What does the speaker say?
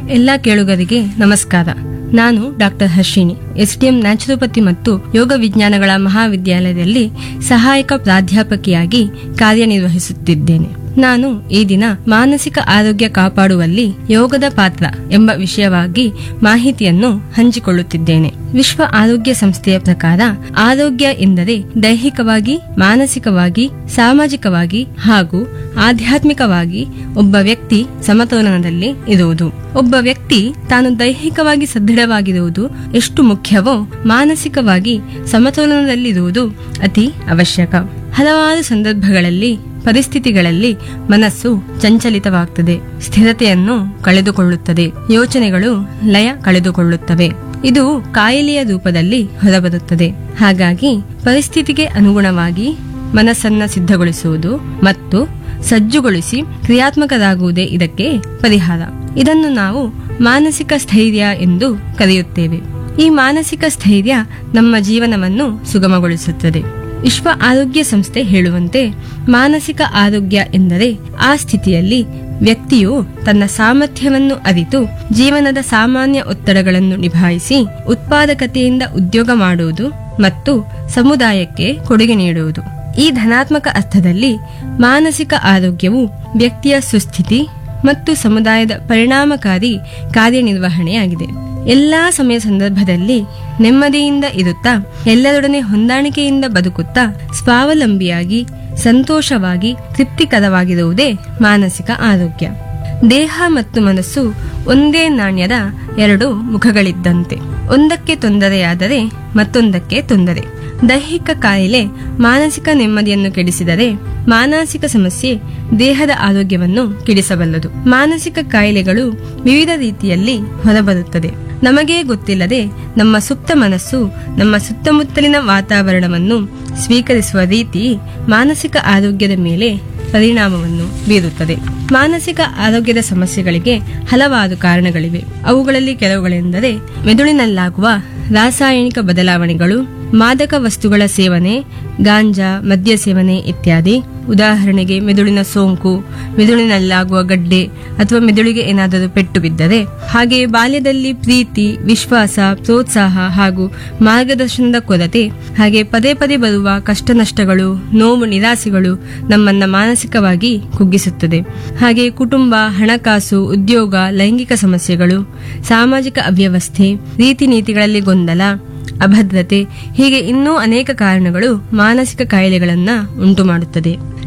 ಎಲ್ಲ ಕೇಳುಗರಿಗೆ ನಮಸ್ಕಾರ ನಾನು ಡಾಕ್ಟರ್ ಹರ್ಷಿಣಿ ಎಸ್ಡಿಎಂ ನ್ಯಾಚುರೋಪತಿ ಮತ್ತು ಯೋಗ ವಿಜ್ಞಾನಗಳ ಮಹಾವಿದ್ಯಾಲಯದಲ್ಲಿ ಸಹಾಯಕ ಪ್ರಾಧ್ಯಾಪಕಿಯಾಗಿ ಕಾರ್ಯನಿರ್ವಹಿಸುತ್ತಿದ್ದೇನೆ ನಾನು ಈ ದಿನ ಮಾನಸಿಕ ಆರೋಗ್ಯ ಕಾಪಾಡುವಲ್ಲಿ ಯೋಗದ ಪಾತ್ರ ಎಂಬ ವಿಷಯವಾಗಿ ಮಾಹಿತಿಯನ್ನು ಹಂಚಿಕೊಳ್ಳುತ್ತಿದ್ದೇನೆ ವಿಶ್ವ ಆರೋಗ್ಯ ಸಂಸ್ಥೆಯ ಪ್ರಕಾರ ಆರೋಗ್ಯ ಎಂದರೆ ದೈಹಿಕವಾಗಿ ಮಾನಸಿಕವಾಗಿ ಸಾಮಾಜಿಕವಾಗಿ ಹಾಗೂ ಆಧ್ಯಾತ್ಮಿಕವಾಗಿ ಒಬ್ಬ ವ್ಯಕ್ತಿ ಸಮತೋಲನದಲ್ಲಿ ಇರುವುದು ಒಬ್ಬ ವ್ಯಕ್ತಿ ತಾನು ದೈಹಿಕವಾಗಿ ಸದೃಢವಾಗಿರುವುದು ಎಷ್ಟು ಮುಖ್ಯವೋ ಮಾನಸಿಕವಾಗಿ ಸಮತೋಲನದಲ್ಲಿರುವುದು ಅತಿ ಅವಶ್ಯಕ ಹಲವಾರು ಸಂದರ್ಭಗಳಲ್ಲಿ ಪರಿಸ್ಥಿತಿಗಳಲ್ಲಿ ಮನಸ್ಸು ಚಂಚಲಿತವಾಗ್ತದೆ ಸ್ಥಿರತೆಯನ್ನು ಕಳೆದುಕೊಳ್ಳುತ್ತದೆ ಯೋಚನೆಗಳು ಲಯ ಕಳೆದುಕೊಳ್ಳುತ್ತವೆ ಇದು ಕಾಯಿಲೆಯ ರೂಪದಲ್ಲಿ ಹೊರಬರುತ್ತದೆ ಹಾಗಾಗಿ ಪರಿಸ್ಥಿತಿಗೆ ಅನುಗುಣವಾಗಿ ಮನಸ್ಸನ್ನ ಸಿದ್ಧಗೊಳಿಸುವುದು ಮತ್ತು ಸಜ್ಜುಗೊಳಿಸಿ ಕ್ರಿಯಾತ್ಮಕರಾಗುವುದೇ ಇದಕ್ಕೆ ಪರಿಹಾರ ಇದನ್ನು ನಾವು ಮಾನಸಿಕ ಸ್ಥೈರ್ಯ ಎಂದು ಕರೆಯುತ್ತೇವೆ ಈ ಮಾನಸಿಕ ಸ್ಥೈರ್ಯ ನಮ್ಮ ಜೀವನವನ್ನು ಸುಗಮಗೊಳಿಸುತ್ತದೆ ವಿಶ್ವ ಆರೋಗ್ಯ ಸಂಸ್ಥೆ ಹೇಳುವಂತೆ ಮಾನಸಿಕ ಆರೋಗ್ಯ ಎಂದರೆ ಆ ಸ್ಥಿತಿಯಲ್ಲಿ ವ್ಯಕ್ತಿಯು ತನ್ನ ಸಾಮರ್ಥ್ಯವನ್ನು ಅರಿತು ಜೀವನದ ಸಾಮಾನ್ಯ ಒತ್ತಡಗಳನ್ನು ನಿಭಾಯಿಸಿ ಉತ್ಪಾದಕತೆಯಿಂದ ಉದ್ಯೋಗ ಮಾಡುವುದು ಮತ್ತು ಸಮುದಾಯಕ್ಕೆ ಕೊಡುಗೆ ನೀಡುವುದು ಈ ಧನಾತ್ಮಕ ಅರ್ಥದಲ್ಲಿ ಮಾನಸಿಕ ಆರೋಗ್ಯವು ವ್ಯಕ್ತಿಯ ಸುಸ್ಥಿತಿ ಮತ್ತು ಸಮುದಾಯದ ಪರಿಣಾಮಕಾರಿ ಕಾರ್ಯನಿರ್ವಹಣೆಯಾಗಿದೆ ಎಲ್ಲಾ ಸಮಯ ಸಂದರ್ಭದಲ್ಲಿ ನೆಮ್ಮದಿಯಿಂದ ಇರುತ್ತಾ ಎಲ್ಲರೊಡನೆ ಹೊಂದಾಣಿಕೆಯಿಂದ ಬದುಕುತ್ತಾ ಸ್ವಾವಲಂಬಿಯಾಗಿ ಸಂತೋಷವಾಗಿ ತೃಪ್ತಿಕರವಾಗಿರುವುದೇ ಮಾನಸಿಕ ಆರೋಗ್ಯ ದೇಹ ಮತ್ತು ಮನಸ್ಸು ಒಂದೇ ನಾಣ್ಯದ ಎರಡು ಮುಖಗಳಿದ್ದಂತೆ ಒಂದಕ್ಕೆ ತೊಂದರೆಯಾದರೆ ಮತ್ತೊಂದಕ್ಕೆ ತೊಂದರೆ ದೈಹಿಕ ಕಾಯಿಲೆ ಮಾನಸಿಕ ನೆಮ್ಮದಿಯನ್ನು ಕೆಡಿಸಿದರೆ ಮಾನಸಿಕ ಸಮಸ್ಯೆ ದೇಹದ ಆರೋಗ್ಯವನ್ನು ಕೆಡಿಸಬಲ್ಲದು ಮಾನಸಿಕ ಕಾಯಿಲೆಗಳು ವಿವಿಧ ರೀತಿಯಲ್ಲಿ ಹೊರಬರುತ್ತದೆ ನಮಗೇ ಗೊತ್ತಿಲ್ಲದೆ ನಮ್ಮ ಸುಪ್ತ ಮನಸ್ಸು ನಮ್ಮ ಸುತ್ತಮುತ್ತಲಿನ ವಾತಾವರಣವನ್ನು ಸ್ವೀಕರಿಸುವ ರೀತಿ ಮಾನಸಿಕ ಆರೋಗ್ಯದ ಮೇಲೆ ಪರಿಣಾಮವನ್ನು ಬೀರುತ್ತದೆ ಮಾನಸಿಕ ಆರೋಗ್ಯದ ಸಮಸ್ಯೆಗಳಿಗೆ ಹಲವಾರು ಕಾರಣಗಳಿವೆ ಅವುಗಳಲ್ಲಿ ಕೆಲವುಗಳೆಂದರೆ ಮೆದುಳಿನಲ್ಲಾಗುವ ರಾಸಾಯನಿಕ ಬದಲಾವಣೆಗಳು ಮಾದಕ ವಸ್ತುಗಳ ಸೇವನೆ ಗಾಂಜಾ ಮದ್ಯ ಸೇವನೆ ಇತ್ಯಾದಿ ಉದಾಹರಣೆಗೆ ಮೆದುಳಿನ ಸೋಂಕು ಮೆದುಳಿನಲ್ಲಾಗುವ ಗಡ್ಡೆ ಅಥವಾ ಮೆದುಳಿಗೆ ಏನಾದರೂ ಪೆಟ್ಟು ಬಿದ್ದರೆ ಹಾಗೆಯೇ ಬಾಲ್ಯದಲ್ಲಿ ಪ್ರೀತಿ ವಿಶ್ವಾಸ ಪ್ರೋತ್ಸಾಹ ಹಾಗೂ ಮಾರ್ಗದರ್ಶನದ ಕೊರತೆ ಹಾಗೆ ಪದೇ ಪದೇ ಬರುವ ಕಷ್ಟ ನಷ್ಟಗಳು ನೋವು ನಿರಾಸೆಗಳು ನಮ್ಮನ್ನ ಮಾನಸಿಕವಾಗಿ ಕುಗ್ಗಿಸುತ್ತದೆ ಹಾಗೆ ಕುಟುಂಬ ಹಣಕಾಸು ಉದ್ಯೋಗ ಲೈಂಗಿಕ ಸಮಸ್ಯೆಗಳು ಸಾಮಾಜಿಕ ಅವ್ಯವಸ್ಥೆ ರೀತಿ ನೀತಿಗಳಲ್ಲಿ ಗೊಂದಲ ಅಭದ್ರತೆ ಹೀಗೆ ಇನ್ನೂ ಅನೇಕ ಕಾರಣಗಳು ಮಾನಸಿಕ ಕಾಯಿಲೆಗಳನ್ನ ಉಂಟು ಮಾಡುತ್ತದೆ